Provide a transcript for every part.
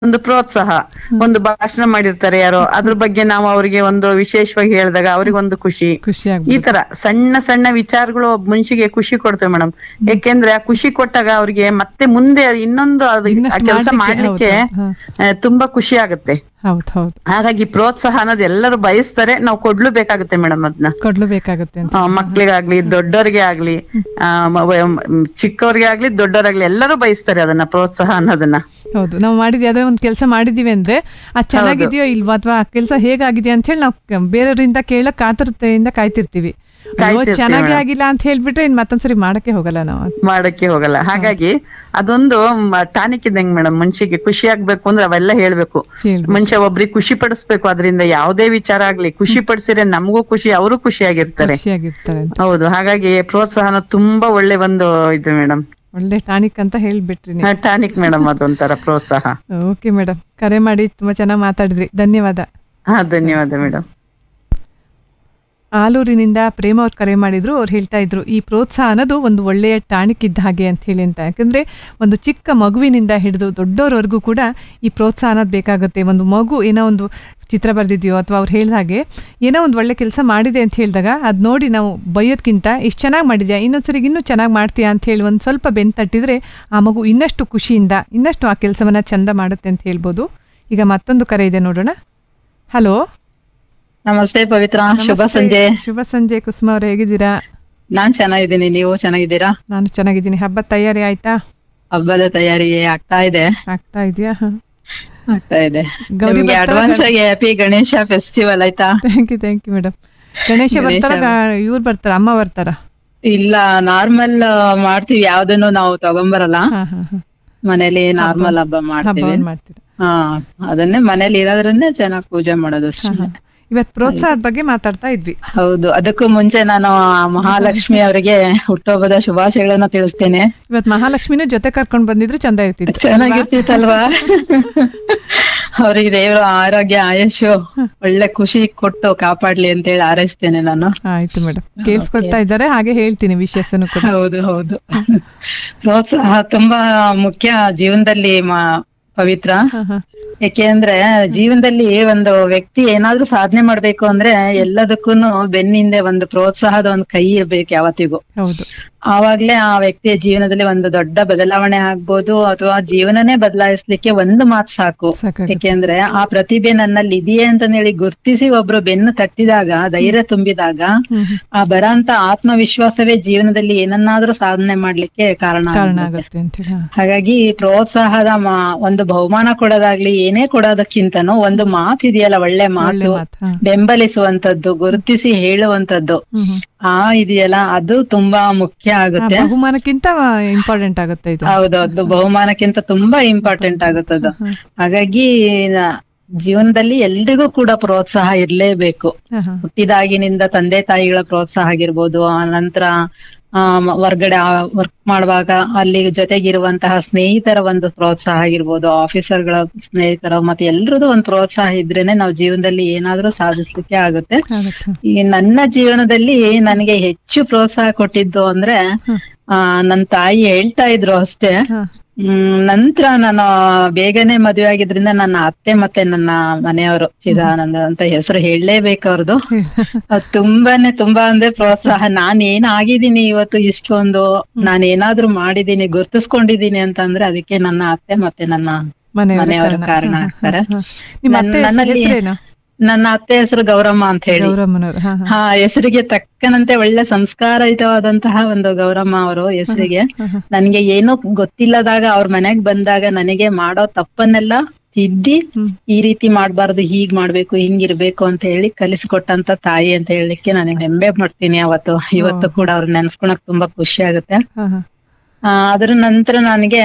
ಒಂದು ಪ್ರೋತ್ಸಾಹ ಒಂದು ಭಾಷಣ ಮಾಡಿರ್ತಾರೆ ಯಾರೋ ಅದ್ರ ಬಗ್ಗೆ ನಾವು ಅವರಿಗೆ ಒಂದು ವಿಶೇಷವಾಗಿ ಹೇಳಿದಾಗ ಅವ್ರಿಗೆ ಒಂದು ಖುಷಿ ಖುಷಿ ಈ ಆಗ್ಬಿಡುತ್ತೆ ತರ ಸಣ್ಣ ಸಣ್ಣ ವಿಚಾರಗಳು ಒಬ್ಬ ಮನುಷ್ಯಗೆ ಖುಷಿ ಕೊಡ್ತೇವೆ ಮೇಡಮ್ ಯಾಕೆಂದ್ರೆ ಆ ಖುಷಿ ಕೊಟ್ಟಾಗ ಅವ್ರಿಗೆ ಮತ್ತೆ ಮುಂದೆ ಇನ್ನೊಂದು ಅದು ಆ ಇನ್ನಷ್ಟು ಕೆಲಸ ಮಾಡ್ಲಿಕ್ಕೆ ಮಾಡ್ಲಿಕ್ಕೆ ಹೌದು, ಆ, ತುಂಬಾ ಖುಷಿ ಆಗುತ್ತೆ ಹೌದ್ ಹೌದು ಹಾಗಾಗಿ ಪ್ರೋತ್ಸಾಹ ಅನ್ನೋದು ಎಲ್ಲರೂ ಬಯಸ್ತಾರೆ ನಾವು ಕೊಡ್ಲೇಬೇಕಾಗುತ್ತೆ ಮೇಡಮ್ ಅದನ್ನ ಕೊಡ್ಲೇಬೇಕಾಗುತ್ತೆ ಅಂತ ಆ, ಮಕ್ಳಿಗಾಗ್ಲಿ ದೊಡ್ಡೋರ್ಗೆ ಆಗ್ಲಿ ಆ, ಮ- ವ- ಮ್, ಚಿಕ್ಕವ್ರಿಗೆ ಆಗ್ಲಿ ದೊಡ್ಡೋರಾಗ್ಲಿ ಎಲ್ಲರೂ ಬಯಸ್ತಾರೆ ಅದನ್ನ ಪ್ರೋತ್ಸಾಹ ಅನ್ನೋದನ್ನ ಹೌದು ನಾವು ಮಾಡಿದ್ವಿ ಯಾವುದೋ ಒಂದು ಕೆಲಸ ಮಾಡಿದೀವಿ ಅಂದ್ರೆ ಅದು ಚೆನ್ನಾಗಿದೆಯೋ ಇಲ್ವಾ ಅಥವಾ ಆ ಕೆಲಸ ಹೇಗಾಗಿದೆ ಅಂತ ಹೇಳಿ ನಾವು ಕ- ಬೇರೆಯವರಿಂದ ಕೇಳಕ್ ಕಾತರತೆಯಿಂದ ಕಾಯ್ತಿರ್ತೀವಿ ಅಯ್ಯೋ, ಕಾಯ್ತಿರ್ತೀವಿ ಚೆನ್ನಾಗಿ madam. ಆಗಿಲ್ಲ ಅಂತ ಹೇಳ್ಬಿಟ್ರೆ ಇನ್ ಮತ್ತೊಂದ್ಸರಿ ಮಾಡಕ್ಕೆ ಹೋಗಲ್ಲ ನಾವು ಮಾಡಕ್ಕೆ ಹೋಗಲ್ಲ ಹಾಗಾಗಿ ಅದೊಂದು ಟಾನಿಕ್ ಇದ್ದಂಗೆ ಮೇಡಮ್ ಮನುಷ್ಯಗೆ ಖುಷಿ ಆಗ್ಬೇಕು ಅಂದ್ರೆ ಅವೆಲ್ಲ ಹೇಳ್ಬೇಕು ಹೇಳ್ಬೇಕು. ಮನುಷ್ಯ ಒಬ್ರಿಗೆ ಖುಷಿ ಪಡಿಸ್ಬೇಕು ಅದರಿಂದ ಯಾವುದೇ ವಿಚಾರ ಆಗ್ಲಿ ಖುಷಿ ಪಡಿಸಿದ್ರೆ ನಮಗೂ ಖುಷಿ ಅವರು ಖುಷಿಯಾಗಿರ್ತಾರೆ ಖುಷಿಯಾಗಿರ್ತಾರೆ ಅಂತ ಹೌದು ಹಾಗಾಗಿ ಪ್ರೋತ್ಸಾಹನ ತುಂಬಾ ಒಳ್ಳೆ ಒಂದು ಇದು ಮೇಡಮ್ ಒಳ್ಳೆ ಟಾನಿಕ್ ಅಂತ ಹೇಳ್ಬಿಟ್ರಿ ನೀವು ಟಾನಿಕ್ ಮೇಡಮ್ ಅದೊಂಥರ ಪ್ರೋತ್ಸಾಹ ಓಕೆ ಮೇಡಮ್ ಕರೆ ಮಾಡಿ ತುಂಬಾ ಚೆನ್ನಾಗಿ ಮಾತಾಡಿದ್ರಿ ಧನ್ಯವಾದ ಹಾ ಧನ್ಯವಾದ ಮೇಡಮ್ ಆಲೂರಿನಿಂದ ಪ್ರೇಮ ಅವ್ರು ಕರೆ ಮಾಡಿದ್ರು ಅವ್ರು ಹೇಳ್ತಾ ಇದ್ರು ಈ ಪ್ರೋತ್ಸಾಹ ಅನ್ನೋದು ಒಂದು ಒಳ್ಳೆಯ ಟಾಣಿಕ್ ಇದ್ದ ಹಾಗೆ ಅಂತ ಹೇಳಿ ಅಂತ ಯಾಕಂದ್ರೆ ಒಂದು ಚಿಕ್ಕ ಮಗುವಿನಿಂದ ಹಿಡಿದು ದೊಡ್ಡವರವರೆಗೂ ಕೂಡ ಈ ಪ್ರೋತ್ಸಾಹ ಅನ್ನೋದು ಬೇಕಾಗುತ್ತೆ ಒಂದು ಮಗು ಏನೋ ಒಂದು ಚಿತ್ರ ಬರೆದಿದೆಯೋ ಅಥವಾ ಅವ್ರು ಹೇಳಿದ ಹಾಗೆ ಏನೋ ಒಂದು ಒಳ್ಳೆ ಕೆಲಸ ಮಾಡಿದೆ ಅಂತ ಹೇಳಿದಾಗ ಅದು ನೋಡಿ ನಾವು ಬೈಯೋದ್ಕಿಂತ ಇಷ್ಟು ಚೆನ್ನಾಗಿ ಮಾಡಿದ್ಯಾ ಇನ್ನೊಂದ್ಸರಿಗೆ ಇನ್ನೂ ಚೆನ್ನಾಗಿ ಮಾಡ್ತೀಯಾ ಅಂತ ಹೇಳಿ ಒಂದು ಸ್ವಲ್ಪ ಬೆನ್ ತಟ್ಟಿದ್ರೆ ಆ ಮಗು ಇನ್ನಷ್ಟು ಖುಷಿಯಿಂದ ಇನ್ನಷ್ಟು ಆ ಕೆಲಸವನ್ನ ಚಂದ ಮಾಡುತ್ತೆ ಅಂತ ಹೇಳ್ಬೋದು ಈಗ ಮತ್ತೊಂದು ಕರೆ ಇದೆ ನೋಡೋಣ ಹಲೋ ನಮಸ್ತೆ ಪವಿತ್ರ ಶುಭ ನಮಸ್ತೆ. ಸಂಜೆ ಶುಭ ಸಂಜೆ ಕುಸುಮ ಅವ್ರು ಹೇಗಿದ್ದೀರಾ ನಾನ್ ಚೆನ್ನಾಗಿದ್ದೀನಿ ನೀವು ಚೆನ್ನಾಗಿದ್ದೀರಾ ನಾನು ಚೆನ್ನಾಗಿದ್ದೀನಿ ಹಬ್ಬದ ತಯಾರಿ ಆಯ್ತಾ ಹಬ್ಬದ ತಯಾರಿ ಆಗ್ತಾ ಇದೆ ಆಗ್ತಾ ಇದೆಯಾ ಆಗ್ತಾ ಇದೆ ಗೌರಿ ನಿಮ್ಗೆ ಬರ್ತಾರ ಅಡ್ವಾನ್ಸ್ ಆಗಿ ಹ್ಯಾಪಿ ಗಣೇಶ ಫೆಸ್ಟಿವಲ್ ಆಯ್ತಾ thank you thank you madam Ganesha Ganesha ಬರ್ತಾರ ಇವ್ರು ಬರ್ತಾರ ಅಮ್ಮ ಬರ್ತಾರ ಇಲ್ಲ ನಾರ್ಮಲ್ ಮಾಡ್ತೀವಿ ಯಾವ್ದನ್ನು ನಾವು ತಗೊಂಬರಲ್ಲ ಹಾ ಹಾ ಹಾ ಮನೇಲಿ ನಾರ್ಮಲ್ ಹಬ್ಬ ಮಾಡ್ತೀವಿ ಹಬ್ಬವನ್ನು ಮಾಡ್ತೀರಾ ಹಾ ಅದನ್ನೇ ಮನೇಲಿ ಇರೋದ್ರನ್ನೇ ಚೆನ್ನಾಗಿ ಪೂಜೆ ಮಾಡೋದು ಅಷ್ಟೇ. ಹಾ, ಹಾ. ಇವತ್ತು ಪ್ರೋತ್ಸಾಹದ ಬಗ್ಗೆ ಮಾತಾಡ್ತಾ ಇದ್ವಿ ಹೌದು ಅದಕ್ಕೂ ಮುಂಚೆ ನಾನು ಆ ಮಹಾಲಕ್ಷ್ಮಿ ಅವರಿಗೆ ಹುಟ್ಟುಹಬ್ಬದ ಶುಭಾಶಯಗಳನ್ನ ತಿಳಿಸ್ತೇನೆ ಇವತ್ತು ಮಹಾಲಕ್ಷ್ಮಿನೂ ಜೊತೆ ಕರ್ಕೊಂಡ್ ಬಂದಿದ್ರೆ ಚಂದ ಇರ್ತಿತ್ತು ಚೆನ್ನಾಗಿರ್ತಿತ್ತಲ್ವಾ ಅವ್ರಿಗೆ ದೇವರು ಆರೋಗ್ಯ ಆಯುಷು ಒಳ್ಳೆ ಖುಷಿ ಕೊಟ್ಟು ಕಾಪಾಡ್ಲಿ ಅಂತ ಹೇಳಿ ಹಾರೈಸ್ತೇನೆ ನಾನು ಆಯ್ತು ಮೇಡಮ್ ಕೇಳಿಸ್ಕೊಳ್ತಾ ಇದ್ದಾರೆ ಹಾಗೆ ಹೇಳ್ತೀನಿ ವಿಶೇಷನು ಕೂಡ ಹೌದು ಹೌದು ಪ್ರೋತ್ಸಾಹ ತುಂಬಾ ಮುಖ್ಯ ಜೀವನದಲ್ಲಿ ಮ- ಪವಿತ್ರ ಹಾ, ಹಾ. ಯಾಕೆಂದ್ರೆ ಜೀವನದಲ್ಲಿ ಒಂದು ವ್ಯಕ್ತಿ ಏನಾದ್ರೂ ಸಾಧನೆ ಮಾಡ್ಬೇಕು ಅಂದ್ರೆ ಎಲ್ಲದಕ್ಕೂನು ಬೆನ್ನಿಂದೆ ಒಂದು ಪ್ರೋತ್ಸಾಹದ ಒಂದು ಕೈ ಇರ್ಬೇಕು ಯಾವತ್ತಿಗೂ ಹೌದು ಆವಾಗ್ಲೇ ಆ ವ್ಯಕ್ತಿಯ ಜೀವನದಲ್ಲಿ ಒಂದು ದೊಡ್ಡ ಬದಲಾವಣೆ ಆಗ್ಬೋದು ಅಥವಾ ಜೀವನನೇ ಬದಲಾಯಿಸ್ಲಿಕ್ಕೆ ಒಂದು ಮಾತು ಸಾಕು ಸಾಕಾಗುತ್ತೆ ಯಾಕೆಂದ್ರೆ ಆ ಪ್ರತಿಭೆ ನನ್ನಲ್ಲಿ ಇದೆಯೇ ಅಂತ ಹೇಳಿ ಗುರ್ತಿಸಿ ಒಬ್ರು ಬೆನ್ನು ತಟ್ಟಿದಾಗ ಧೈರ್ಯ ತುಂಬಿದಾಗ ಹ್ಮ್, ಹ್ಮ್. ಆ ಬರಂತ ಆತ್ಮವಿಶ್ವಾಸವೇ ಜೀವನದಲ್ಲಿ ಏನನ್ನಾದ್ರೂ ಸಾಧನೆ ಮಾಡ್ಲಿಕ್ಕೆ ಕಾರಣ ಕಾರಣ ಆಗುತ್ತೆ. ಆಗುತ್ತೆ ಅಂತ ಹೇಳಿ ಹಾ. ಹಾಗಾಗಿ ಪ್ರೋತ್ಸಾಹದ ಮಾ- ಒಂದು ಬಹುಮಾನ ಕೊಡೋದಾಗ್ಲಿ ಏನೇ ಕೊಡೋದಕ್ಕಿಂತನೂ ಒಂದು ಮಾತು ಇದೆಯಲ್ಲ ಒಳ್ಳೆ ಒಳ್ಳೆ ಮಾತು ಮಾತು ಹಾ. ಬೆಂಬಲಿಸುವಂತದ್ದು ಗುರುತಿಸಿ ಹೇಳುವಂತದ್ದು ಹ್ಮ್, ಹ್ಮ್. ಆ ಇದೆಯಲ್ಲ ಅದು ತುಂಬಾ ಮುಖ್ಯ ಆ ಆಗುತ್ತೆ ಬಹುಮಾನಕ್ಕಿಂತ ಇಂಪಾರ್ಟೆಂಟ್ ಆಗುತ್ತೆ ಇದು ಹೌದೌದು ಬಹುಮಾನಕ್ಕಿಂತ ತುಂಬಾ ಇಂಪಾರ್ಟೆಂಟ್ ಆಗುತ್ತದು ಹಾ, ಹಾಗಾಗಿ ನ- ಜೀವನದಲ್ಲಿ ಎಲ್ರಿಗೂ ಕೂಡ ಪ್ರೋತ್ಸಾಹ ಇರ್ಲೇಬೇಕು ಹಾ, ಹಾ. ಹುಟ್ಟಿದಾಗಿನಿಂದ ತಂದೆ ತಾಯಿಗಳ ಪ್ರೋತ್ಸಾಹ ಆಗಿರ್ಬೋದು ಆ ನಂತರ ಆ ಮ- ಹೊರ್ಗಡೆ ವರ್ಕ್ ಮಾಡುವಾಗ ಅಲ್ಲಿ ಜೊತೆಗಿರುವಂತಹ ಸ್ನೇಹಿತರ ಒಂದು ಪ್ರೋತ್ಸಾಹ ಆಗಿರ್ಬೋದು ಆಫೀಸರ್ಗಳ ಸ್ನೇಹಿತರ ಮತ್ತೆ ಎಲ್ರದ್ದು ಒಂದು ಪ್ರೋತ್ಸಾಹ ಇದ್ರೇನೆ ನಾವು ಜೀವನದಲ್ಲಿ ಏನಾದ್ರೂ ಸಾಧಿಸ್ಲಿಕ್ಕೆ ಆಗುತ್ತೆ ಆಗುತ್ತೆ ಈ ನನ್ನ ಜೀವನದಲ್ಲಿ ನನಗೆ ಹೆಚ್ಚು ಪ್ರೋತ್ಸಾಹ ಕೊಟ್ಟಿದ್ದು ಅಂದ್ರೆ ಹ್ಮ್. ಆ ನನ್ ತಾಯಿ ಹೇಳ್ತಾ ಇದ್ರು ಅಷ್ಟೇ ಹಾ. ಹ್ಮ್ ನಂತರ ನಾನು ಬೇಗನೆ ಮದುವೆ ಆಗಿದ್ರಿಂದ ನನ್ನ ಅತ್ತೆ ಮತ್ತೆ ನನ್ನ ಮನೆಯವರು ಚಿದಾನಂದ ಅಂತ ಹೆಸರು ಹೇಳಲೇಬೇಕು ಅವ್ರದ್ದು ಅದ್ ತುಂಬಾನೇ ತುಂಬಾ ಅಂದ್ರೆ ಪ್ರೋತ್ಸಾಹ ನಾನ್ ಏನ್ ಆಗಿದ್ದೀನಿ ಇವತ್ತು ಇಷ್ಟೊಂದು ನಾನ್ ಏನಾದ್ರೂ ಮಾಡಿದೀನಿ ಗುರ್ತಿಸ್ಕೊಂಡಿದೀನಿ ಅಂತಂದ್ರೆ ಅದಕ್ಕೆ ನನ್ನ ಅತ್ತೆ ಮತ್ತೆ ನನ್ನ ಮನೆಯವರ ಮನೆಯವರ ಕಾರಣ ಹಾ, ಹಾ, ಆಗ್ತಾರೆ. ಹಾ. ನಿಮ್ಮ ನನ್- ಅತ್ತೆ ನನ್ನಲ್ಲಿ- ಹೆಸರೇನು ನನ್ನ ಅತ್ತೆ ಹೆಸರು ಗೌರಮ್ಮ ಅಂತ ಹೇಳಿ ಗೌರಮ್ಮನವರು ಹಾ ಹಾ ಹಾ ಹೆಸರಿಗೆ ತಕ್ಕನಂತೆ ಒಳ್ಳೆ ಸಂಸ್ಕಾರಯುತವಾದಂತಹ ಒಂದು ಗೌರಮ್ಮ ಅವರು ಹೆಸರಿಗೆ ಹಾ, ಹಾ. ನನ್ಗೆ ಏನೋ ಗೊತ್ತಿಲ್ಲದಾಗ ಅವ್ರ ಮನೆಗ್ ಬಂದಾಗ ನನಗೆ ಮಾಡೋ ತಪ್ಪನ್ನೆಲ್ಲ ತಿದ್ದಿ ಹ್ಮ್. ಈ ರೀತಿ ಮಾಡ್ಬಾರ್ದು ಹೀಗ್ ಮಾಡ್ಬೇಕು ಹಿಂಗಿರ್ಬೇಕು ಅಂತ ಹೇಳಿ ಕಲಿಸ್ಕೊಟ್ಟಂತ ತಾಯಿ ಅಂತ ಹೇಳಲಿಕ್ಕೆ ನನಗೆ ಹೆಮ್ಮೆ ಪಡ್ತೀನಿ ಅವತ್ತು ಇವತ್ತು ಕೂಡ ಅವ್ರ ನೆನ್ಸ್ಕೊಳಕ್ ತುಂಬಾ ಖುಷಿ ಆಗುತ್ತೆ ಹಾ, ಹಾ. ಆ, ಅದ್ರ ನಂತರ ನನಗೆ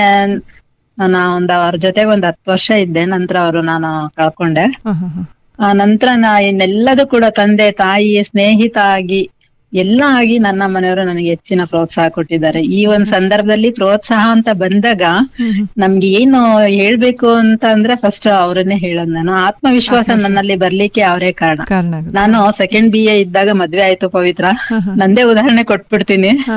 ನಾನು ಒಂದ್ ಅವ್ರ ಜೊತೆಗೆ ಒಂದ್ ಹತ್ತು ವರ್ಷ ಇದ್ದೆ ನಂತರ ಅವರು ನಾನು ಕಳ್ಕೊಂಡೆ ಹಾ, ಹಾ, ಹಾ. ಆ ನಂತರ ನಾ ಇನ್ನೆಲ್ಲದೂ ಕೂಡ ತಂದೆ ತಾಯಿ ಸ್ನೇಹಿತ ಆಗಿ ಎಲ್ಲ ಆಗಿ ನನ್ನ ಮನೆಯವರು ನನಗೆ ಹೆಚ್ಚಿನ ಪ್ರೋತ್ಸಾಹ ಕೊಟ್ಟಿದ್ದಾರೆ ಈ ಒಂದ್ ಸಂದರ್ಭದಲ್ಲಿ ಪ್ರೋತ್ಸಾಹ ಅಂತ ಬಂದಾಗ ಹ್ಮ್, ಹ್ಮ್. ನಮ್ಗೆ ಏನು ಹೇಳ್ಬೇಕು ಅಂತ ಅಂದ್ರೆ ಫಸ್ಟ್ ಅವರನ್ನೇ ಹೇಳೋದ್ ನಾನು ಆತ್ಮವಿಶ್ವಾಸ ನನ್ನಲ್ಲಿ ಬರ್ಲಿಕ್ಕೆ ಅವರೇ ಕಾರಣ ಕಾರಣ ಆಗುತ್ತೆ ನಾನು ಸೆಕೆಂಡ್ ಬಿ ಎ ಇದ್ದಾಗ ಮದ್ವೆ ಆಯ್ತು ಪವಿತ್ರ ಹಾ, ಹಾ. ನಂದೇ ಉದಾಹರಣೆ ಕೊಟ್ಬಿಡ್ತೀನಿ ಹಾ, ಹಾ.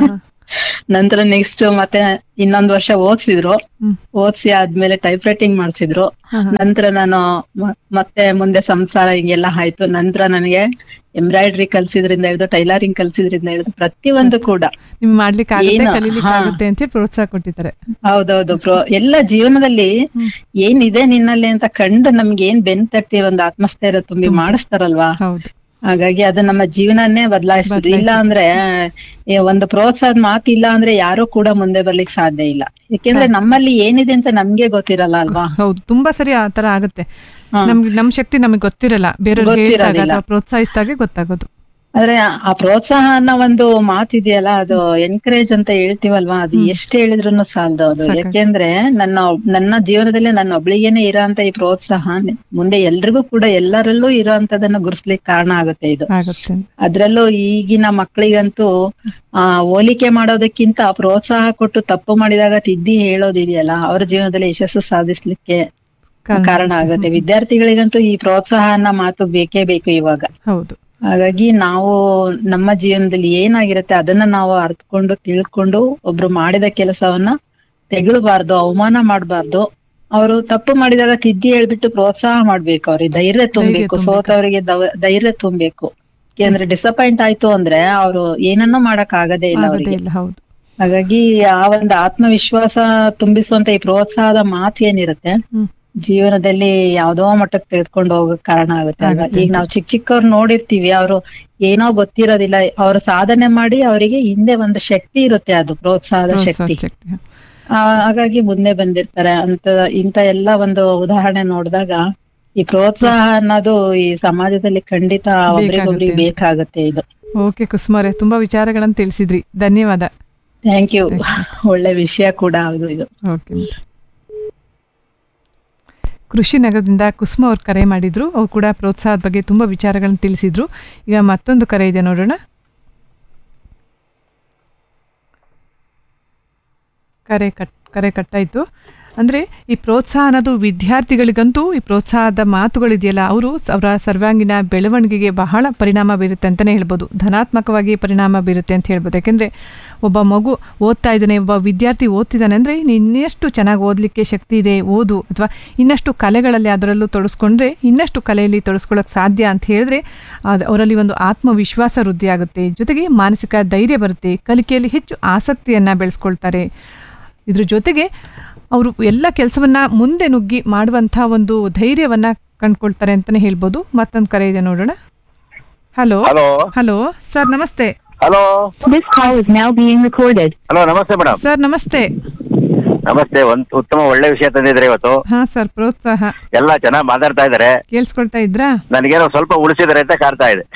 ನಂತರ ನೆಕ್ಸ್ಟ್ ಮತ್ತೆ ಇನ್ನೊಂದ್ ವರ್ಷ ಓದ್ಸಿದ್ರು ಹ್ಮ್. ಓದ್ಸಿ ಆದ್ಮೇಲೆ ಟೈಪ್ ರೈಟಿಂಗ್ ಮಾಡ್ಸಿದ್ರು ಹಾ, ಹಾ. ನಂತರ ನಾನು ಮ- ಮತ್ತೆ ಮುಂದೆ ಸಂಸಾರ ಹಿಂಗೆಲ್ಲ ಆಯ್ತು ನಂತರ ನನಗೆ ಎಂಬ್ರಾಯ್ಡ್ರಿ ಕಲ್ಸಿದ್ರಿಂದ ಹಿಡಿದು ಟೈಲರಿಂಗ್ ಕಲ್ಸಿದ್ರಿಂದ ಹಿಡಿದು ಪ್ರತಿಯೊಂದು ಕೂಡ ನಿಮ್ಗೆ ಮಾಡ್ಲಿಕ್ಕೆ ಆಗುತ್ತೆ ಏನು? ಕಲೀಲಿಕ್ಕೆ ಹಾ. ಆಗುತ್ತೆ ಅಂತ ಪ್ರೋತ್ಸಾಹ ಕೊಟ್ಟಿದ್ದಾರೆ ಹೌದೌದು ಪ್ರೋ ಎಲ್ಲ ಜೀವನದಲ್ಲಿ ಹ್ಮ್. ಏನಿದೆ ನಿನ್ನಲ್ಲಿ ಅಂತ ಕಂಡು ನಮ್ಗೆ ಏನ್ ಬೆನ್ ತಟ್ಟಿ ಒಂದು ಆತ್ಮಸ್ಥೈರ್ಯ ತುಂಬಿ ಮಾಡಿಸ್ತಾರಲ್ವಾ ಹೌದು ಹಾಗಾಗಿ ಅದು ನಮ್ಮ ಜೀವನನೇ ಬದಲಾಯಿಸ್ತದೆ ಇಲ್ಲ ಅಂದ್ರೆ ಏ, ಒಂದು ಪ್ರೋತ್ಸಾಹದ ಮಾತು ಇಲ್ಲ ಅಂದ್ರೆ ಯಾರು ಕೂಡ ಮುಂದೆ ಬರ್ಲಿಕ್ಕೆ ಸಾಧ್ಯ ಇಲ್ಲ ಯಾಕೆಂದ್ರೆ ನಮ್ಮಲ್ಲಿ ಏನಿದೆ ಅಂತ ನಮ್ಗೆ ಗೊತ್ತಿರಲ್ಲ ಅಲ್ವಾ ಹೌದು ತುಂಬಾ ಸರಿ ಆ ತರ ಆಗುತ್ತೆ ಹಾ. ನಮ್ಗೆ ನಮ್ ಶಕ್ತಿ ನಮಗೆ ಗೊತ್ತಿರಲ್ಲ ಬೇರೆಯವ್ರಿಗೆ ಹೇಳಿದಾಗ ಗೊತ್ತಿರೋದಿಲ್ಲ. ಅಥವಾ ಪ್ರೋತ್ಸಾಹಿಸಿದಾಗೆ ಗೊತ್ತಾಗೋದು ಆದ್ರೆ ಆ ಪ್ರೋತ್ಸಾಹ ಅನ್ನೋ ಒಂದು ಮಾತಿದೆಯಲ್ಲ ಅದು ಎನ್ಕರೇಜ್ ಅಂತ ಹೇಳ್ತೀವಲ್ವಾ ಅದು ಎಷ್ಟ್ ಹೇಳಿದ್ರು ಸಾಲದು ಅದು ಸಾಕಾಗ್- ಯಾಕೆಂದ್ರೆ ನನ್ನ ಒಬ್- ನನ್ನ ಜೀವನದಲ್ಲಿ ನನ್ನ ಒಬ್ಳಿಗೇನೆ ಇರೋಂತ ಈ ಪ್ರೋತ್ಸಾಹ ಮುಂದೆ ಎಲ್ರಿಗೂ ಕೂಡ ಎಲ್ಲರಲ್ಲೂ ಇರೋಂತದನ್ನ ಗುರ್ಸ್ಲಿಕ್ಕೆ ಕಾರಣ ಆಗುತ್ತೆ ಇದು ಆಗುತ್ತೆ ಅದ್ರಲ್ಲೂ ಈಗಿನ ಮಕ್ಕಳಿಗಂತೂ ಆ ಹೋಲಿಕೆ ಮಾಡೋದಕ್ಕಿಂತ ಪ್ರೋತ್ಸಾಹ ಕೊಟ್ಟು ತಪ್ಪು ಮಾಡಿದಾಗ ತಿದ್ದಿ ಹೇಳೋದಿದೆಯಲ್ಲ ಅವ್ರ ಜೀವನದಲ್ಲಿ ಯಶಸ್ಸು ಸಾಧಿಸ್ಲಿಕ್ಕೆ ಕಾರಣ ಆಗುತ್ತೆ ವಿದ್ಯಾರ್ಥಿಗಳಿಗಂತೂ ಈ ಪ್ರೋತ್ಸಾಹ ಅನ್ನೋ ಮಾತು ಬೇಕೇ ಬೇಕು ಇವಾಗ ಹೌದು ಹಾಗಾಗಿ ನಾವು ನಮ್ಮ ಜೀವನದಲ್ಲಿ ಏನಾಗಿರುತ್ತೆ ಅದನ್ನ ನಾವು ಅರ್ಥಕೊಂಡು ತಿಳ್ಕೊಂಡು ಒಬ್ರು ಮಾಡಿದ ಕೆಲಸವನ್ನ ತೆಗಳಬಾರ್ದು ಅವಮಾನ ಮಾಡಬಾರ್ದು ಅವರು ತಪ್ಪು ಮಾಡಿದಾಗ ತಿದ್ದಿ ಹೇಳ್ಬಿಟ್ಟು ಪ್ರೋತ್ಸಾಹ ಮಾಡ್ಬೇಕು ಅವ್ರಿಗೆ ಧೈರ್ಯ ತುಂಬಬೇಕು ತುಂಬ್ಬೇಕು. ಸೋತವರಿಗೆ ದವ- ಧೈರ್ಯ ತುಂಬಬೇಕು ಯಾಕಂದ್ರೆ ಡಿಸಪಾಯಿಂಟ್ ಆಯ್ತು ಅಂದ್ರೆ ಅವರು ಏನನ್ನೂ ಮಾಡಕ್ ಆಗದೇ ಇಲ್ಲ ಆಗೋದೇ ಅವರಿಗೆ ಇಲ್ಲ ಹೌದು ಹಾಗಾಗಿ ಆ ಒಂದು ಆತ್ಮವಿಶ್ವಾಸ ತುಂಬಿಸುವಂತ ಈ ಪ್ರೋತ್ಸಾಹದ ಮಾತು ಏನಿರುತ್ತೆ ಹ್ಮ್. ಜೀವನದಲ್ಲಿ ಯಾವ್ದೋ ಮಟ್ಟಕ್ಕೆ ತೆಗೆದುಕೊಂಡು ಹೋಗಕ್ ಕಾರಣ ಆಗುತ್ತೆ ಅಲ್ವಾ ಆಗುತ್ತೆ ಈಗ ನಾವು ಚಿಕ್ಕ ಚಿಕ್ಕವ್ರು ನೋಡಿರ್ತೀವಿ ಅವರು ಏನೋ ಗೊತ್ತಿರೋದಿಲ್ಲ ಅವ್ರು ಸಾಧನೆ ಮಾಡಿ ಅವರಿಗೆ ಹಿಂದೆ ಒಂದು ಶಕ್ತಿ ಇರುತ್ತೆ ಅದು ಪ್ರೋತ್ಸಾಹದ ಪ್ರೋತ್ಸಾಹ ಶಕ್ತಿ ಶಕ್ತಿ ಆ, ಹಾಗಾಗಿ ಮುಂದೆ ಬಂದಿರ್ತಾರೆ ಅಂತ ಇಂತ ಎಲ್ಲ ಒಂದು ಉದಾಹರಣೆ ನೋಡಿದಾಗ ಈ ಪ್ರೋತ್ಸಾಹ ಅನ್ನೋದು ಈ ಸಮಾಜದಲ್ಲಿ ಖಂಡಿತ ಒಬ್ರಿಗೊಬ್ರಿಗೆ ಬೇಕಾಗುತ್ತೆ. ಬೇಕಾಗುತ್ತೆ ಇದು ಓಕೆ ಕುಸುಮವ್ರೆ ತುಂಬಾ ವಿಚಾರಗಳನ್ನು ತಿಳಿಸಿದ್ರಿ ಧನ್ಯವಾದ ಥ್ಯಾಂಕ್ ಯು ಒಳ್ಳೆ ವಿಷಯ ಕೂಡ ಹೌದು ಇದು ಓಕೆ ಕೃಷಿ ನಗರದಿಂದ ಕುಸುಮ ಅವ್ರು ಕರೆ ಮಾಡಿದ್ರು ಅವ್ರು ಕೂಡ ಪ್ರೋತ್ಸಾಹದ ಬಗ್ಗೆ ತುಂಬ ವಿಚಾರಗಳನ್ನು ತಿಳಿಸಿದ್ರು ಈಗ ಮತ್ತೊಂದು ಕರೆ ಇದೆ ನೋಡೋಣ ಕರೆ ಕಟ್ ಕರೆ ಕಟ್ಟಾಯಿತು ಅಂದರೆ ಈ ಪ್ರೋತ್ಸಾಹ ಅನ್ನೋದು ವಿದ್ಯಾರ್ಥಿಗಳಿಗಂತೂ ಈ ಪ್ರೋತ್ಸಾಹದ ಮಾತುಗಳಿದೆಯಲ್ಲ ಅವರು ಅವರ ಸರ್ವಾಂಗೀಣ ಬೆಳವಣಿಗೆಗೆ ಬಹಳ ಪರಿಣಾಮ ಬೀರುತ್ತೆ ಅಂತಲೇ ಹೇಳ್ಬೋದು ಧನಾತ್ಮಕವಾಗಿ ಪರಿಣಾಮ ಬೀರುತ್ತೆ ಅಂತ ಹೇಳ್ಬೋದು ಯಾಕೆಂದರೆ ಒಬ್ಬ ಮಗು ಓದ್ತಾ ಇದ್ದಾನೆ ಒಬ್ಬ ವಿದ್ಯಾರ್ಥಿ ಓದ್ತಿದ್ದಾನೆ ಅಂದರೆ ಇನ್ನೆಷ್ಟು ಚೆನ್ನಾಗಿ ಓದಲಿಕ್ಕೆ ಶಕ್ತಿ ಇದೆ ಓದು ಅಥವಾ ಇನ್ನಷ್ಟು ಕಲೆಗಳಲ್ಲಿ ಅದರಲ್ಲೂ ತೊಡಸ್ಕೊಂಡ್ರೆ ಇನ್ನಷ್ಟು ಕಲೆಯಲ್ಲಿ ತೊಡಸ್ಕೊಳ್ಳೋಕೆ ಸಾಧ್ಯ ಅಂತ ಹೇಳಿದ್ರೆ ಅದು ಅವರಲ್ಲಿ ಒಂದು ಆತ್ಮವಿಶ್ವಾಸ ವೃದ್ಧಿ ಆಗುತ್ತೆ ಜೊತೆಗೆ ಮಾನಸಿಕ ಧೈರ್ಯ ಬರುತ್ತೆ ಕಲಿಕೆಯಲ್ಲಿ ಹೆಚ್ಚು ಆಸಕ್ತಿಯನ್ನು ಬೆಳೆಸ್ಕೊಳ್ತಾರೆ ಇದ್ರ ಜೊತೆಗೆ ಅವರು ಎಲ್ಲ ಕೆಲಸವನ್ನ ಮುಂದೆ ನುಗ್ಗಿ ಮಾಡುವಂಥ ಒಂದು ಧೈರ್ಯವನ್ನ ಕಂಡ್ಕೊಳ್ತಾರೆ ಅಂತಲೇ ಹೇಳ್ಬೋದು ಮತ್ತೊಂದು ಕರೆ ಇದೆ ನೋಡೋಣ ಹಲೋ ಹಲೋ ಹಲೋ ಸರ್ ನಮಸ್ತೆ hello This call is now being recorded. Hello ನಮಸ್ತೆ ಮೇಡಮ್ ಸರ್ ನಮಸ್ತೆ ನಮಸ್ತೆ ಒಂದ್ ಉತ್ತಮ ಒಳ್ಳೆ ವಿಷಯ ತಂದಿದ್ರೆ ಇವತ್ತು ಹಾ ಸರ್ ಪ್ರೋತ್ಸಾಹ ಎಲ್ಲ ಚೆನ್ನಾಗಿ ಮಾತಾಡ್ತಾ ಇದಾರೆ ಕೇಳಿಸ್ಕೊಳ್ತಾ ಇದ್ರಾ ನನಗೇನೋ ಸ್ವಲ್ಪ ಉಳಿಸಿದ್ರೆ ಅಂತ ಕಾಡ್ತಾ ಇದೆ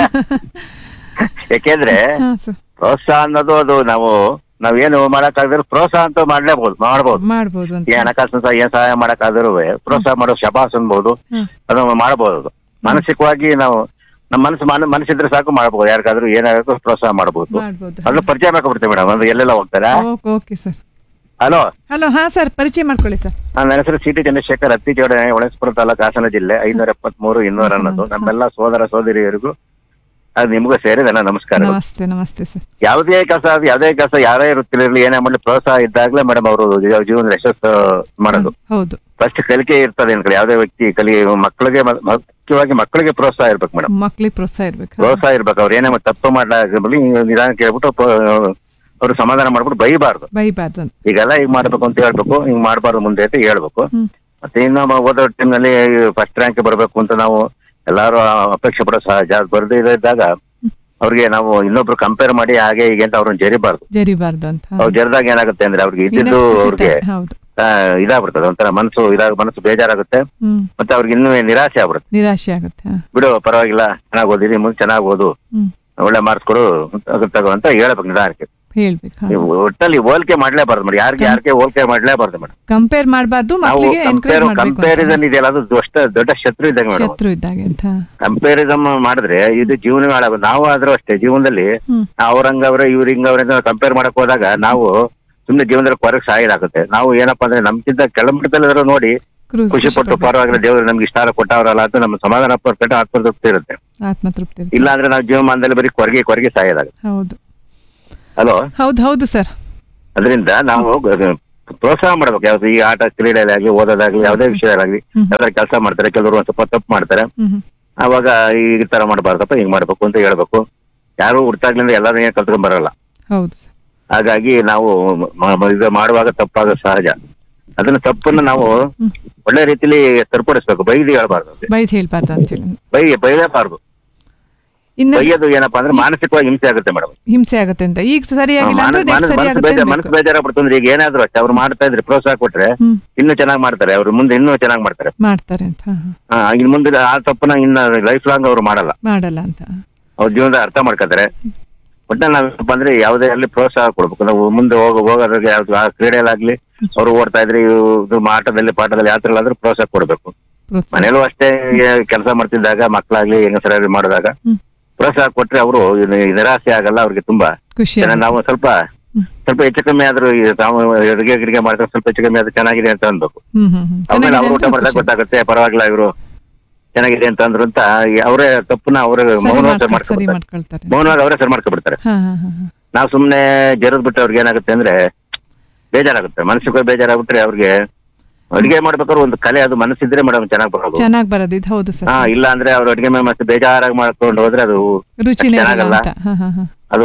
ಯಾಕೆಂದ್ರೆ ಹಾ ಸರ್ ಪ್ರೋತ್ಸಾಹ ಅನ್ನೋದು ಅದು ನಾವು ನಾವೇನು ಮಾಡಕ್ಕಾಗದ್ರೆ ಪ್ರೋತ್ಸಾಹ ಅಂತ ಮಾಡ್ಲೇಬಹುದು ಮಾಡ್ಬೋದು ಮಾಡ್ಬೋದು ಅಂತ ಈ ಹಣಕಾಸಿನ ಸಹ ಏನ್ ಸಹಾಯ ಮಾಡಕ್ಕಾದ್ರೂ ಪ್ರೋತ್ಸಾಹ ಮಾಡೋ ಶಬಾಸ್ ಅನ್ಬೋದು ಹ್ಮ್. ಅದನ್ನ ಮಾಡಬಹುದು ಮಾನಸಿಕವಾಗಿ ನಾವು ನಮ್ಮ ಮನಸ್ಸು ಮನ ಮನಸ್ಸಿದ್ರೆ ಸಾಕು ಮಾಡಬಹುದು ಯಾರಿಗಾದ್ರೂ ಏನಾಗಬೇಕು ಪ್ರೋತ್ಸಾಹ ಮಾಡಬಹುದು ಮಾಡ್ಬೋದು ಅದ್ರ ಪರಿಚಯ ಮಾಡ್ಕೊಬಿಡ್ತೀವಿ ಮೇಡಮ್ ಅಂದ್ರೆ ಎಲ್ಲೆಲ್ಲ ಹೋಗ್ತಾರೆ okay okay sir hello hello ಹಾ ಸರ್ ಪರಿಚಯ ಮಾಡ್ಕೊಳ್ಳಿ ಸರ್ ನನ್ನ ಹೆಸರು ಸಿ ಟಿ ಚಂದ್ರಶೇಖರ್ ಹತ್ತಿಜೋಡ ಒಳಸ್ಪುರ ತಾಲೂಕು ಹಾಸನ ಜಿಲ್ಲೆ ಐನೂರ ಎಪ್ಪತ್ಮೂರು ಇನ್ನೂರ ಅನ್ನೋದು ನಮ್ಮೆಲ್ಲ ಸೋದರ ಸೋದರಿಯರಿಗೂ ಅದು ನಿಮಗೂ ಸೇರಿ ನನ್ನ ನಮಸ್ಕಾರ ನಮಸ್ತೆ ನಮಸ್ತೆ ಸರ್ ಯಾವುದೇ ಕೆಲಸ ಅದು ಯಾವುದೇ ಕೆಲಸ ಯಾರೇ ಇರುತ್ತಿರಲಿ ಏನೇ ಮಾಡಲಿ ಪ್ರೋತ್ಸಾಹ ಇದ್ದಾಗಲೇ ಮೇಡಮ್ ಅವರು ಜೀವನದ ಯಶಸ್ಸು ಮಾಡೋದು ಹೌದು ಫಸ್ಟ್ ಕಲಿಕೆ ಇರ್ತದೆ ಅನ್ಕೊಳ್ಳಿ ಯಾವುದೇ ವ್ಯಕ್ತಿ ಕಲಿ ಮಕ್ಕಳಿಗೆ ಮ- ಮುಖ್ಯವಾಗಿ ಮಕ್ಕಳಿಗೆ ಪ್ರೋತ್ಸಾಹ ಇರ್ಬೇಕು ಮೇಡಮ್ ಮಕ್ಳಿಗೆ ಪ್ರೋತ್ಸಾಹ ಇರ್ಬೇಕು ಪ್ರೋತ್ಸಾಹ ಇರ್ಬೇಕು ಅವ್ರು ಏನೇ ಮಾಡಿ ತಪ್ಪು ಮಾಡಲಿ ನಿಧಾನ ಕೇಳ್ಬಿಟ್ಟು ಅವರು ಸಮಾಧಾನ ಮಾಡ್ಬಿಟ್ಟು ಬೈಬಾರ್ದು ಬೈಬಾರ್ದು ಅಂತ ಈಗೆಲ್ಲ ಈಗ ಮಾಡ್ಬೇಕು ಅಂತ ಹೇಳ್ಬೇಕು ಹಿಂಗ್ ಮಾಡಬಾರ್ದು ಮುಂದೆ ಅಂತ ಹೇಳ್ಬೇಕು ಹ್ಮ್ ಮತ್ತೆ ಇನ್ನು ಮ- ಓದೋ ಟೈಮ್ನಲ್ಲಿ ಫಸ್ಟ್ ರ್ಯಾಂಕ್ ಬರಬೇಕು ಅಂತ ನಾವು ಎಲ್ಲಾರು ಅಪೇಕ್ಷೆ ಪಡೋ ಸಹಜ ಅದು ಬರ್ದೇ ಇದ್ದಾಗ ಅವ್ರಿಗೆ ನಾವು ಇನ್ನೊಬ್ರು ಕಂಪೇರ್ ಮಾಡಿ ಹಾಗೆ ಹೀಗೆ ಅಂತ ಅವ್ರನ್ನ ಜರಿಬಾರ್ದು ಜರಿಬಾರ್ದು ಅಂತ ಅವ್ರು ಜರಿದಾಗ ಏನಾಗುತ್ತೆ ಅಂದ್ರೆ ಅವ್ರಿಗೆ ಇದ್ದಿದ್ದು ಇನ್ನಷ್ಟು ಅವ್ರಿಗೆ ಕುಸಿತ- ಹೌದು ಆ, ಇದಾಗ್ಬಿಡ್ತದೆ ಒಂಥರ ಮನಸ್ಸು ಇದಾಗ ಮನಸ್ಸು ಬೇಜಾರಾಗುತ್ತೆ ಹ್ಮ್ ಮತ್ತೆ ಅವ್ರಿಗೆ ಇನ್ನೂ ನಿರಾಸೆ ಆಗ್ಬಿಡುತ್ತೆ ನಿರಾಶೆ ಆಗುತ್ತೆ ಹಾ. ಬಿಡು ಪರವಾಗಿಲ್ಲ ಚೆನ್ನಾಗಿ ಓದಿರಿ ಮುಂದೆ ಚೆನ್ನಾಗಿ ಓದು ಹ್ಮ್ ಒಳ್ಳೆ ಮಾರ್ಕ್ಸ್ ಕೊಡು ಅಂತ ತಗೋ ಅಂತ ಹೇಳ್ಬೇಕು ನಿಧಾನಕ್ಕೆ ಹೇಳ್ಬೇಕು ಹಾ. ನೀವು ಒಟ್ಟಲ್ಲಿ ಹೋಲಿಕೆ ಮಾಡ್ಲೇಬಾರ್ದು ಮೇಡಮ್ ಯಾರಿಗೆ ಯಾರಿಗೆ ಹೋಲಿಕೆ ಮಾಡ್ಲೇಬಾರ್ದು ಮೇಡಮ್ ಕಂಪೇರ್ ಮಾಡಬಾರ್ದು ನಾವು ಮಕ್ಕಳಿಗೆ ಎನ್ಕರೇಜ್ ಕಂಪೇರ್ ಮಾಡಬೇಕು ಕಂಪ್ಯಾರಿಸನ್ ಇದೆಯಲ್ಲ ಅದು ದೊಡ್ಡ ದೊಡ್ಡ ಶತ್ರು ಇದ್ದಂಗೆ ಮೇಡಮ್ ಶತ್ರು ಇದ್ದಾಗೆ ಅಂತ ಕಂಪ್ಯಾರಿಸಮ್ ಮಾಡಿದ್ರೆ ಇದು ಜೀವನ ಹಾಳಾಗ ನಾವು ಆದ್ರೂ ಅಷ್ಟೇ ಜೀವನದಲ್ಲಿ ಹ್ಮ್ ಅವ್ರಂಗವ್ರೆ ಇವ್ರ ಹಿಂಗವ್ರೆ ಕಂಪೇರ್ ಮಾಡಕ್ ಹೋದಾಗ ನಾವು ಸುಮ್ನೆ ಜೀವನದಲ್ಲಿ ಕೊರಗೆ ಸಾಯಿದಾಗುತ್ತೆ ನಾವು ಏನಪ್ಪಾ ಅಂದ್ರೆ ನಮ್ಗಿಂತ ಕೆಳಮಟ್ಟದಲ್ಲಿ ನೋಡಿ ಕ್ರೂ- ಖುಷಿ ಪಟ್ಟು ಪರವಾಗಿಲ್ಲ ದೇವರು ನಮ್ಗೆ ಇಷ್ಟಾರ ಕೊಟ್ಟವರಲ್ಲ ಅಂತ ನಮ್ಮ ಸಮಾಧಾನ ಪಡ್ಕೊಂಡು ಆತ್ಮತೃಪ್ತಿ ಇರುತ್ತೆ ಆತ್ಮತೃಪ್ತಿ ಇರುತ್ತೆ. ಇಲ್ಲ ಅಂದ್ರೆ ನಾವು ಜೀವಮಾನದಲ್ಲಿ ಬರೀ ಕೊರಗೆ ಕೊರಗೆ ಸಾಯೋದಾಗುತ್ತೆ ಹೌದು ಹಲೋ ಹೌದು ಹೌದು ಸರ್ ಅದರಿಂದ ನಾವು ಗ- ಪ್ರೋತ್ಸಾಹ ಮಾಡ್ಬೇಕು ಯಾವ್ದು ಈ ಆಟ ಕ್ರೀಡೆಯಲ್ಲಾಗ್ಲಿ ಓದೋದಾಗ್ಲಿ ಯಾವುದೇ ವಿಷಯದಾಗ್ಲಿ ಹ್ಮ್. ಯಾವ್ದಾರ ಕೆಲಸ ಮಾಡ್ತಾರೆ ಕೆಲವರು ಒಂದ್ ಸ್ವಲ್ಪ ತಪ್ಪು ಮಾಡ್ತಾರೆ ಹ್ಮ್ ಹ್ಮ್. ಅವಾಗ ಈ ತರ ಮಾಡಬಾರ್ದಪ್ಪ ಹಿಂಗ್ ಮಾಡ್ಬೇಕು ಅಂತ ಹೇಳ್ಬೇಕು ಯಾರು ಹುಟ್ಟಾಗ್ಲಿಂದ ಎಲ್ಲಾರು ಏನ್ ಕಲ್ತ್ಕೊಂಡ್ ಬರಲ್ಲ ಹೌದು ಸರ್ ಹಾಗಾಗಿ ನಾವು ಮ- ಮ- ಇದು ಮಾಡುವಾಗ ತಪ್ಪಾಗ ಸಹಜ ಅದನ್ನ ತಪ್ಪನ್ನ ನಾವು ಹ್ಮ್. ಒಳ್ಳೆ ರೀತಿಲಿ ಸರಿಪಡಿಸ್ಬೇಕು ಬೈದು ಹೇಳ್ಬಾರ್ದು ಬೈದ್ ಹೇಳ್ಬಾರ್ದು ಅಂತೇಳಿ ಬೈ ಬೈಲೇಬಾರ್ದು ಇನ್ನ ಬೈಯೋದು ಏನಪ್ಪಾ ಅಂದ್ರೆ ಮಾನಸಿಕವಾಗಿ ಹಿಂಸೆ ಆಗುತ್ತೆ ಮೇಡಮ್ ಹಿಂಸೆ ಆಗುತ್ತೆ ಅಂತ ಈಗ ಸರಿಯಾಗಿಲ್ಲ ಅಂದ್ರೆ next ಮನಸ್ಸು ಸರಿಯಾಗುತ್ತೆ ಬೇಜಾರ್ ಅನ್ಬೇಕು. ಮನಸ್ಸು ಬೇಜಾರಾಗ್ಬಿಡ್ತು ಅಂದ್ರೆ ಈಗ ಏನಾದ್ರು ಅಷ್ಟೇ ಅವ್ರು ಮಾಡ್ತಾ ಇದ್ರೆ ಪ್ರೋತ್ಸಾಹ ಕೊಟ್ರೆ ಹ್ಮ್ ಇನ್ನೂ ಚೆನ್ನಾಗಿ ಮಾಡ್ತಾರೆ ಅವ್ರು ಮುಂದೆ ಇನ್ನೂ ಚೆನ್ನಾಗಿ ಮಾಡ್ತಾರೆ ಮಾಡ್ತಾರೆ ಅಂತ ಹಾ, ಹಾ. ಆ, ಇನ್ ಮುಂದೆ ಆ ತಪ್ಪನ್ನ ಇನ್ನ ಲೈಫ್ ಲಾಂಗ್ ಅವ್ರು ಮಾಡಲ್ಲ ಮಾಡಲ್ಲ ಅಂತ ಅವ್ರ ಜೀವನದ ಅರ್ಥ ಮಾಡ್ಕೊತಾರೆ ಒಟ್ಟಿನಲ್ಲಿ ನಾವೇನಪ್ಪ ಅಂದ್ರೆ ಯಾವುದೇ ಅಲ್ಲಿ ಪ್ರೋತ್ಸಾಹ ಕೊಡ್ಬೇಕು ನಾವು ಮುಂದೆ ಹೋಗ ಹೋಗೋದ್ರಿಗೆ ಯಾವ್ದು ಆ ಕ್ರೀಡೆಯಲ್ಲಾಗ್ಲಿ ಅವ್ರು ಓಡ್ತಾ ಇದ್ರೆ ಇವು- ಇದು ಆಟದಲ್ಲಿ ಪಾಠದಲ್ಲಿ ಯಾವ ಥರ ಆದ್ರೂ ಪ್ರೋತ್ಸಾಹ ಕೊಡ್ಬೇಕು ಪ್ರೋತ್ಸಾಹ ಮನೇಲೂ ಅಷ್ಟೇ ಕೆಲಸ ಮಾಡ್ತಿದ್ದಾಗ ಮಕ್ಕಳಾಗ್ಲಿ ಹೆಂಗಸರಾಗ್ಲಿ ಮಾಡಿದಾಗ ಹ್ಮ್. ಪ್ರೋತ್ಸಾಹ ಕೊಟ್ರೆ ಅವರು ನಿರಾಸೆ ಆಗಲ್ಲ ಅವ್ರಿಗೆ ತುಂಬಾ ಖುಷಿ ಜನ ನಾವು ಸ್ವಲ್ಪ ಹ್ಮ್. ಸ್ವಲ್ಪ ಹೆಚ್ಚು ಕಮ್ಮಿ ಆದ್ರೂ ಈ ತಾವು ಅಡುಗೆ ಗಿಡಿಗೆ ಮಾಡಿದ್ರೆ ಸ್ವಲ್ಪ ಹೆಚ್ಚು ಕಮ್ಮಿ ಆದ್ರೂ ಚೆನ್ನಾಗಿದೆ ಅಂತ ಅನ್ಬೇಕು ಹ್ಮ್ ಹ್ಮ್ ಹ್ಮ್ ಆಮೇಲೆ ಅವ್ರು ಊಟ ಚೆನ್ನಾಗಿದೆ ಮಾಡಿದಾಗ ಅಂತ ಖುಷಿ. ಗೊತ್ತಾಗುತ್ತೆ ಪರವಾಗಿಲ್ಲ ಇವರು ಚೆನ್ನಾಗಿದೆ ಅಂತ ಅಂದ್ರು ಅಂತ ಈ ಅವರೇ ತಪ್ಪನ್ನ ಅವರೇ ಸರಿ ಮೌನವಾಗಿ ಮಾಡ್ಕೊಳ್- ಸರಿ ಮಾಡ್ಕೊಬಿಡ್ತಾರೆ ಮಾಡ್ಕೊಳ್ತಾರೆ ಮೌನವಾಗಿ ಅವರೇ ಸರಿ ಮಾಡ್ಕೊಬಿಡ್ತಾರೆ ಹಾ ಹಾ ಹಾ ಹಾ. ನಾವು ಸುಮ್ನೆ ಜರದ್ ಬಿಟ್ಟು ಅವ್ರಿಗೆ ಏನಾಗುತ್ತೆ ಅಂದ್ರೆ ಬೇಜಾರಾಗುತ್ತೆ ಮನಸ್ಸಿಗೆ ಬೇಜಾರಾಗ್ಬಿಟ್ರೆ ಅವ್ರಿಗೆ ಅಡಿಗೆ ಮಾಡ್ಬೇಕಾದ್ರೆ ಒಂದು ಕಲೆ ಅದು ಮನಸ್ಸಿದ್ರೆ ಮೇಡಮ್ ಚೆನ್ನಾಗಿ ಬರೋದು ಚೆನ್ನಾಗ್ ಬರೋದು ಇದು ಹೌದು ಸರ್ ಹಾ ಇಲ್ಲ ಅಂದ್ರೆ ಅವ್ರು ಅಡಿಗೆ ಮೇಲೆ ಮತ್ತೆ ಬೇಜಾರಾಗಿ ಮಾಡ್ಕೊಂಡು ಹೋದ್ರೆ ಅದು ರುಚಿನೇ ಇರಲ್ಲ ಚೆನ್ನಾಗಲ್ಲ. ಅಂತ ಹಾ ಹಾ ಹಾ ಅದು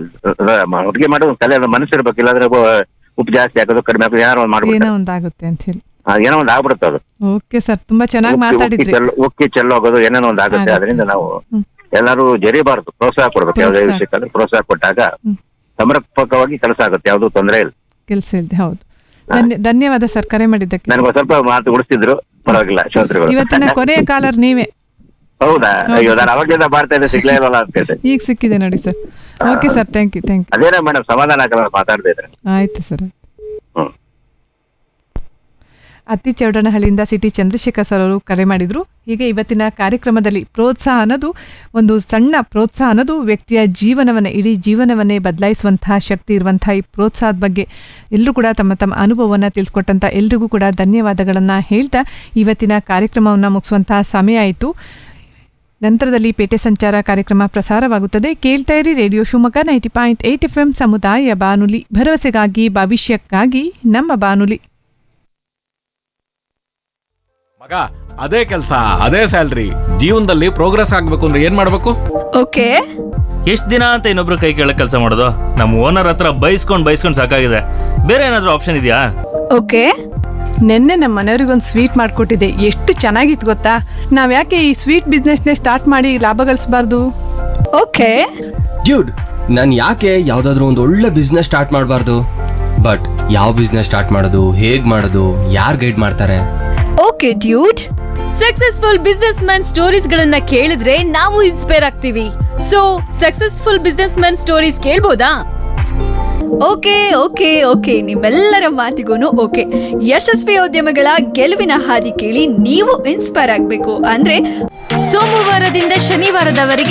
ಅಡಿಗೆ ಮಾಡೋದು ಒಂದು ಕಲೆ ಅದು ಮನಸ್ಸಿರ್ಬೇಕು ಇಲ್ಲಾಂದ್ರೆ ಉ- ಉಪ್ಪು ಜಾಸ್ತಿ ಹಾಕೋದು ಕಡಿಮೆ ಹಾಕೋದು ಏನಾರು ಒಂದು ಏನೋ ಮಾಡ್ಬಿಡ್ತಾರೆ ಒಂದಾಗುತ್ತೆ ಅಂತ ಹೇಳಿ ಆ, ಏನೋ ಒಂದು ಆಗ್ಬಿಡುತ್ತೆ ಅದು ಓಕೆ ಸರ್ ತುಂಬಾ ಚೆನ್ನಾಗಿ ಉಕ್ಕಿ- ಉಕ್ಕಿ ಮಾತಾಡಿದ್ರಿ ಚೆಲ್ಲು- ಉಕ್ಕಿ ಚೆಲ್ಲೋಗೋದು ಏನೇನೋ ಒಂದು ಆಗುತ್ತೆ ಆಗುತ್ತೆ. ಅದರಿಂದ ನಾವು ಹ್ಮ್. ಎಲ್ಲರೂ ಜರಿಬಾರ್ದು ಪ್ರೋತ್ಸಾಹ ಕೊಡ್ಬೇಕು ಯಾವುದೇ ಪ್ರೋತ್ಸಾಹ. ವಿಷಯಕ್ಕಾದ್ರೆ ಪ್ರೋತ್ಸಾಹ ಕೊಟ್ಟಾಗ ಹ್ಮ್. ಸಮರ್ಪಕವಾಗಿ ಕೆಲಸ ಆಗುತ್ತೆ ಯಾವ್ದು ತೊಂದರೆ ಇಲ್ಲ ಕೆಲ್ಸ ಇಲ್ದೆ ಹೌದು ಧನ್ಯ- ಧನ್ಯವಾದ ಸರ್ ಕರೆ ಮಾಡಿದ್ದಕ್ಕೆ ನನಗೆ ಸ್ವಲ್ಪ ಮಾತು ಉಳಿಸ್ತಿದ್ರು ಪರವಾಗಿಲ್ಲ ಶಾಸ್ತ್ರಿಗಳು ಇವತ್ತಿನ ಕೊನೆಯ ಕಾಲರ್ ನೀವೇ ಹೌದಾ ಹೌದು ಅಯ್ಯೋ ಸರ್. ನಾನು ಅವಾಗ್ಲಿಂದ ಮಾಡ್ತಾ ಇದ್ದೆ ಸಿಗ್ಲೇ ಇಲ್ವಲ್ಲ ಅಂತ ಈಗ ಸಿಕ್ಕಿದೆ ನೋಡಿ sir okay sir thank you thank you ಅದೇನೋ ಮೇಡಮ್ ಸಮಾಧಾನ ಆಗಲ್ಲ ಮಾತಾಡ್ತಾ ಇದ್ರೆ ಆಯ್ತು ಸರ್ ಹ್ಮ್ ಅತ್ತಿ ಚೌಡನಹಳ್ಳಿಯಿಂದ ಸಿಟಿ ಚಂದ್ರಶೇಖರ್ ಸರ್ ಅವರು ಕರೆ ಮಾಡಿದ್ರು ಹೀಗೆ ಇವತ್ತಿನ ಕಾರ್ಯಕ್ರಮದಲ್ಲಿ ಪ್ರೋತ್ಸಾಹ ಅನ್ನೋದು ಒಂದು ಸಣ್ಣ ಪ್ರೋತ್ಸಾಹ ಅನ್ನೋದು ವ್ಯಕ್ತಿಯ ಜೀವನವನ್ನೇ ಇಡೀ ಜೀವನವನ್ನೇ ಬದಲಾಯಿಸುವಂತಹ ಶಕ್ತಿ ಇರುವಂತಹ ಈ ಪ್ರೋತ್ಸಾಹದ ಬಗ್ಗೆ ಎಲ್ಲರೂ ಕೂಡ ತಮ್ಮ ತಮ್ಮ ಅನುಭವವನ್ನು ತಿಳಿಸ್ಕೊಟ್ಟಂತ ಎಲ್ರಿಗೂ ಕೂಡ ಧನ್ಯವಾದಗಳನ್ನು ಹೇಳ್ತಾ ಇವತ್ತಿನ ಕಾರ್ಯಕ್ರಮವನ್ನು ಮುಗಿಸುವಂತಹ ಸಮಯ ಆಯಿತು ನಂತರದಲ್ಲಿ ಪೇಟೆ ಸಂಚಾರ ಕಾರ್ಯಕ್ರಮ ಪ್ರಸಾರವಾಗುತ್ತದೆ ಕೇಳ್ತಾ ಇರಿ radio Shivamogga ninety point eight F M ಸಮುದಾಯ ಬಾನುಲಿ ಭರವಸೆಗಾಗಿ ಭವಿಷ್ಯಕ್ಕಾಗಿ ನಮ್ಮ ಬಾನುಲಿ ಮಗ ಅದೇ ಕೆಲಸ ಅದೇ ಸ್ಯಾಲ್ರಿ ಜೀವನದಲ್ಲಿ ಪ್ರೋಗ್ರೆಸ್ ಆಗ್ಬೇಕು ಅಂದ್ರೆ ಏನ್ ಮಾಡ್ಬೇಕು ಓಕೆ ಎಷ್ಟ್ ದಿನ ಅಂತ ಇನ್ನೊಬ್ರು ಕೈ ಕೆಳಗೆ ಕೆಲಸ ಮಾಡೋದು ನಮ್ಮ ಓನರ್ ಹತ್ರ ಬೈಸ್ಕೊಂಡ್ ಬೈಸ್ಕೊಂಡ್ ಸಾಕಾಗಿದೆ ಬೇರೆ ಏನಾದ್ರೂ ಆಪ್ಷನ್ ಇದೆಯಾ ಓಕೆ ನಿನ್ನೆ ನಮ್ಮ ಮನೆಯವ್ರಿಗೊಂದು ಸ್ವೀಟ್ ಮಾಡಿಕೊಟ್ಟಿದ್ದೆ ಎಷ್ಟು ಚೆನ್ನಾಗಿತ್ತು ಗೊತ್ತಾ ನಾವು ಯಾಕೆ ಈ ಸ್ವೀಟ್ ಬಿಸ್ನೆಸ್ನೇ ಸ್ಟಾರ್ಟ್ ಮಾಡಿ ಲಾಭ ಗಳಿಸಬಾರ್ದು ಓಕೆ ಡ್ಯೂಡ್ ನಾನು ಯಾಕೆ ಯಾವ್ದಾದ್ರು ಒಂದು ಒಳ್ಳೆ ಬಿಸ್ನೆಸ್ ಸ್ಟಾರ್ಟ್ ಮಾಡಬಾರ್ದು ಬಟ್ ಯಾವ ಬಿಸ್ನೆಸ್ ಸ್ಟಾರ್ಟ್ ಮಾಡೋದು ಹೇಗ್ ಮಾಡೋದು ಯಾರು ಗೈಡ್ ಮಾಡ್ತಾರೆ okay dude successful businessman stories ಗಳನ್ನ ಕೇಳಿದ್ರೆ ನಾವು ಇನ್ಸ್ಪೈರ್ ಆಗ್ತೀವಿ so successful businessman stories ಕೇಳ್ಬೋದಾ ಓಕೆ ಓಕೆ ಓಕೆ ನಿಮ್ಮೆಲ್ಲರ ಮಾತಿಗೂ ಓಕೆ ಯಶಸ್ವಿ ಉದ್ಯಮಗಳ ಗೆಲುವಿನ ಹಾದಿ ಕೇಳಿ ನೀವು ಇನ್ಸ್ಪೈರ್ ಆಗಬೇಕು ಅಂದ್ರೆ ಸೋಮವಾರದಿಂದ ಶನಿವಾರದವರೆಗೆ